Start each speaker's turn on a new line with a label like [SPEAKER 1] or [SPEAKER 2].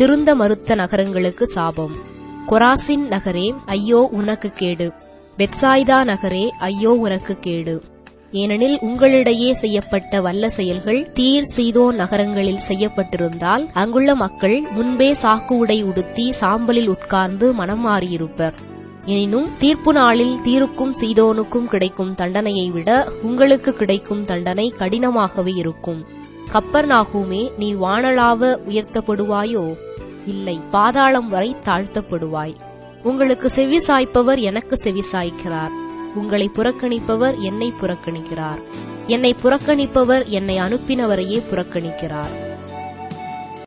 [SPEAKER 1] திருந்த மறுத்த நகரங்களுக்கு சாபம் கொராசின் நகரே ஐயோ உனக்கு கேடு பெத்சாய்தா நகரே ஐயோ உனக்கு கேடு ஏனெனில் உங்களிடையே செய்யப்பட்ட வல்ல செயல்கள் தீர் சீதோ நகரங்களில் செய்யப்பட்டிருந்தால் அங்குள்ள மக்கள் முன்பே சாக்கு உடை உடுத்தி சாம்பலில் உட்கார்ந்து மனம் மாறியிருப்பர் எனினும் தீர்ப்பு நாளில் தீருக்கும் சீதோனுக்கும் கிடைக்கும் தண்டனையை விட உங்களுக்கு கிடைக்கும் தண்டனை கடினமாகவே இருக்கும் கப்பர் நாகுமே நீ வானளாவ உயர்த்தப்படுவாயோ இல்லை பாதாளம் வரை தாழ்த்தப்படுவாய் உங்களுக்கு செவி சாய்ப்பவர் எனக்கு செவி சாய்க்கிறார் உங்களை புறக்கணிப்பவர் என்னை புறக்கணிக்கிறார் என்னை புறக்கணிப்பவர் என்னை அனுப்பினவரையே புறக்கணிக்கிறார்